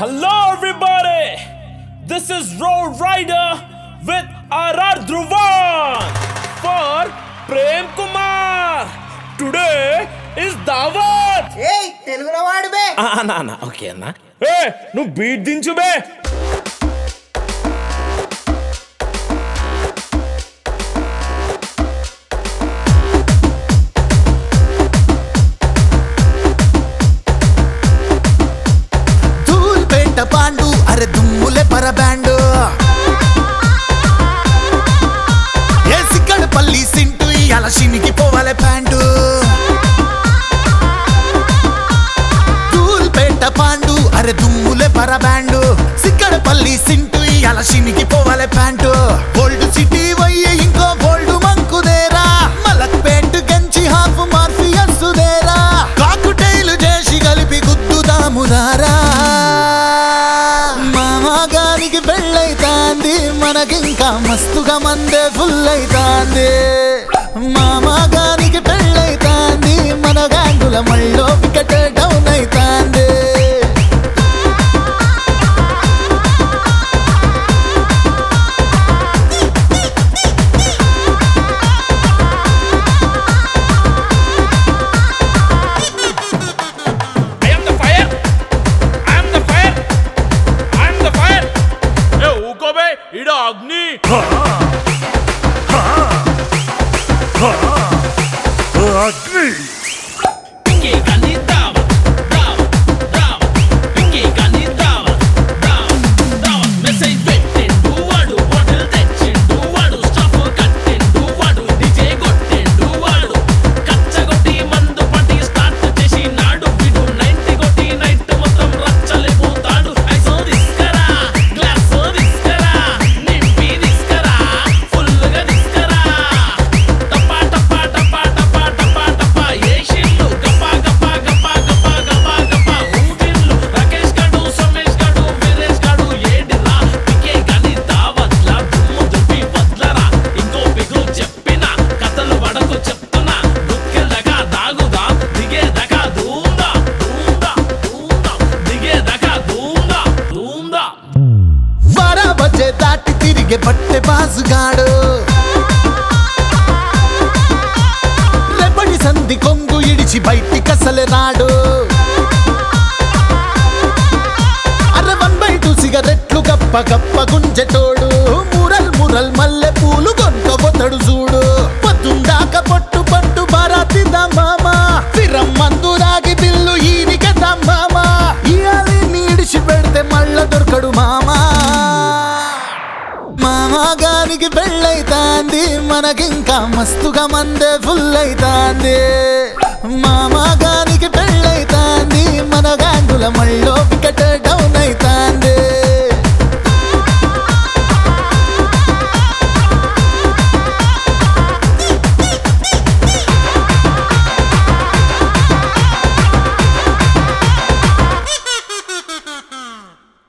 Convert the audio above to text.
Hello, everybody! This is Road Rider with RR Dhruvan for Prem Kumar. Today is Dawat. ఏయ్ తెలుగులో వాడు బే అన్నా అన్న ఓకే అన్న ఏ నువ్వు బీట్ దించు బే ధూల్పేట పాండు అరే దుమ్ములే పర బ్యాండు ఏసిక్కడపల్లి సింటు ఇయాల శినికి పోవాలే ప్యాంటు ధూల్పేట పాండు అరే దుమ్ములే పర బ్యాండు సిక్కడపల్లి సింటు ఇయాల శినికి పోవాలే ప్యాంటు ఓల్డ్ సిటీ వయ్యే ఇంకో ఓల్డ్ మంకుదేరా మలక్ పేంట్ గంచి హాఫ్ మార్ఫియస్సుదేరా కాకుటైలు చేసి కలిపి గుద్దుదాముదారా మామగారికి పెళ్ళైతాంది మనకింకా మస్తుగా మందే ఫుల్ అయితాంది మామగారికి పెళ్ళైతాంది మన గాంగుల మళ్ళో వికెట్ డౌన్ అయితాంది I am the fire. I am the fire. I am the fire. ఏ ఊకో బే ఇడ అగ్ని Pinky gani dawa, dawa, dawa. Pinky gani dawa, dawa, dawa. Message పెట్టిండు వాడు, బాటిల్ తెచ్చిండు వాడు, స్టఫ్ కట్టిండు వాడు, DJ కొట్టిండు వాడు. కచ్చగొట్టి మందు పట్టి స్టార్ట్ చేసినాడు వీడు. 90 కొట్టి నైట్ మొత్తం రచ్చలేపోతాడు. ఐసో తీసుకురా, గ్లాస్ తీసుకురా, నింపి తీసుకురా, full గా తీసుకురా. టపా టపా టపా టపా టపా టపా ఏషిల్లు గపా గపా గపా గపా గపా గపా ఊగిల్లు రాకేష్ గడు సోమేష్ గడు వీరేష్ గడు ఏడిరా పికే గని దావత్లా దుమ్ము దుప్పి వదలరా ఇంకో పిగు చెప్పిన కథలు వడకు చెప్తున్నా దుక్కెళ్ళగా దాగుదా దిగేదగా దూందా దూందా దూందా దిగేదగా దూందా దూందా బారా బజే దాటి తిరిగే పట్టె బాసుగాడు రెపడి సంధి కొంగు ఇడిచి బయటి కసలే నాడు అరే వన్ బై టూ సిగరెట్లు గప్ప గప్ప గుంజెటోడు మురల్ మురల్ మల్లె పూలు కొనుక్కోబోతాడు చూడు పొద్దుందాక పట్టు పట్టు బారాతి మామ ఫిరం మందు రాగి బిల్లు ఈనిక మామ ఇయాలి నీడిచి పెడితే మళ్ళ దొరకడు మామా మామగారికి పెళ్ళైతాంది మనకింకా మస్తుగా మందే ఫుల్ అయితాంది మామ